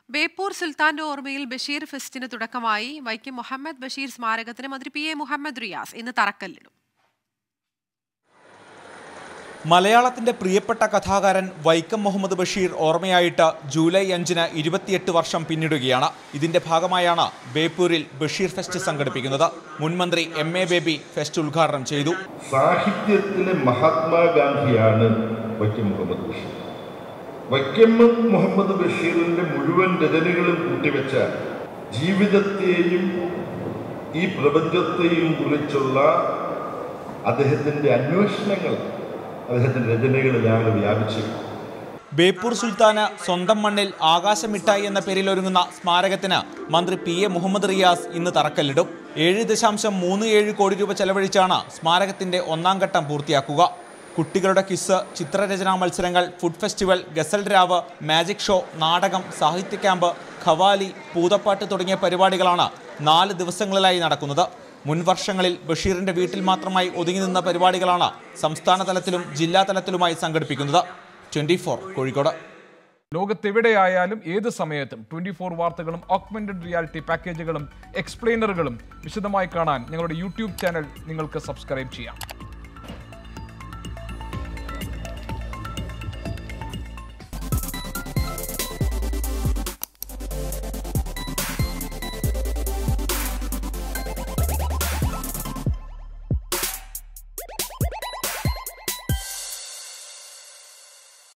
ബേപ്പൂർ സുൽത്താന്റെ ഓർമ്മയിൽ ബഷീർ ഫെസ്റ്റിന് തുടക്കമായി വൈക്കം മുഹമ്മദ് ബഷീർ സ്മാരകത്തിന് മന്ത്രി പി എ മുഹമ്മദ് റിയാസ് ഇന്ന് തറക്കല്ലിടും മലയാളത്തിന്റെ പ്രിയപ്പെട്ട കഥാകാരൻ വൈക്കം മുഹമ്മദ് ബഷീർ ഓർമ്മയായിട്ട് ജൂലൈ അഞ്ചിന് ഇരുപത്തിയെട്ട് വർഷം പിന്നിടുകയാണ് ഇതിന്റെ ഭാഗമായാണ് ബേപ്പൂരിൽ ബഷീർ ഫെസ്റ്റ് സംഘടിപ്പിക്കുന്നത് മുൻമന്ത്രി എം എ ബേബി ഫെസ്റ്റ് ഉദ്ഘാടനം ചെയ്തു സാഹിത്യത്തിലെ മഹാത്മാഗാന്ധിയാണ് വൈക്കം മുഹമ്മദ് ബഷീർ വൈക്കം മുഹമ്മദ് ബഷീറിന്റെ മുഴുവൻ രചനകളും കൂട്ടിവെച്ച ജീവിതത്തെയും ഈ പ്രപഞ്ചത്തെയും കുറിച്ചുള്ള അദ്ദേഹത്തിൻ്റെ അന്വേഷണങ്ങൾ അദ്ദേഹത്തിൻ്റെ രചനകളിലാണ് വ്യാപിച്ചിരിക്കുന്നത് ബേപ്പൂർ സുൽത്താന് സ്വന്തം മണ്ണിൽ ആകാശമിഠായി എന്ന പേരിൽ ഒരുങ്ങുന്ന സ്മാരകത്തിന് മന്ത്രി പി എ മുഹമ്മദ് റിയാസ് ഇന്ന് തറക്കല്ലിടും ഏഴ് ദശാംശം മൂന്ന് ഏഴ് കോടി രൂപ ചെലവഴിച്ചാണ് സ്മാരകത്തിന്റെ ഒന്നാം ഘട്ടം പൂർത്തിയാക്കുക കുട്ടികളുടെ ക്വിസ് ചിത്രരചനാ മത്സരങ്ങൾ ഫുഡ് ഫെസ്റ്റിവൽ ഗസൽ രാവ് മാജിക് ഷോ നാടകം സാഹിത്യ ക്യാമ്പ് ഖവാലി പൂതപ്പാട്ട് തുടങ്ങിയ പരിപാടികളാണ് നാല് ദിവസങ്ങളിലായി നടക്കുന്നത് മുൻ വർഷങ്ങളിൽ ബഷീറിന്റെ വീട്ടിൽ മാത്രമായി ഒതുങ്ങി നിന്ന പരിപാടികളാണ് സംസ്ഥാന തലത്തിലും ജില്ലാ തലത്തിലുമായി സംഘടിപ്പിക്കുന്നത് ട്വന്റി കോഴിക്കോട് ലോകത്തെവിടെയായാലും ഏത് സമയത്തും ട്വന്റി ഫോർ വാർത്തകളും ഓഗ്മെന്റഡ് റിയാലിറ്റി പാക്കേജുകളും എക്സ്പ്ലെയിനറുകളും വിശദമായി കാണാൻ ഞങ്ങളുടെ യൂട്യൂബ് ചാനൽ നിങ്ങൾക്ക് സബ്സ്ക്രൈബ് ചെയ്യാം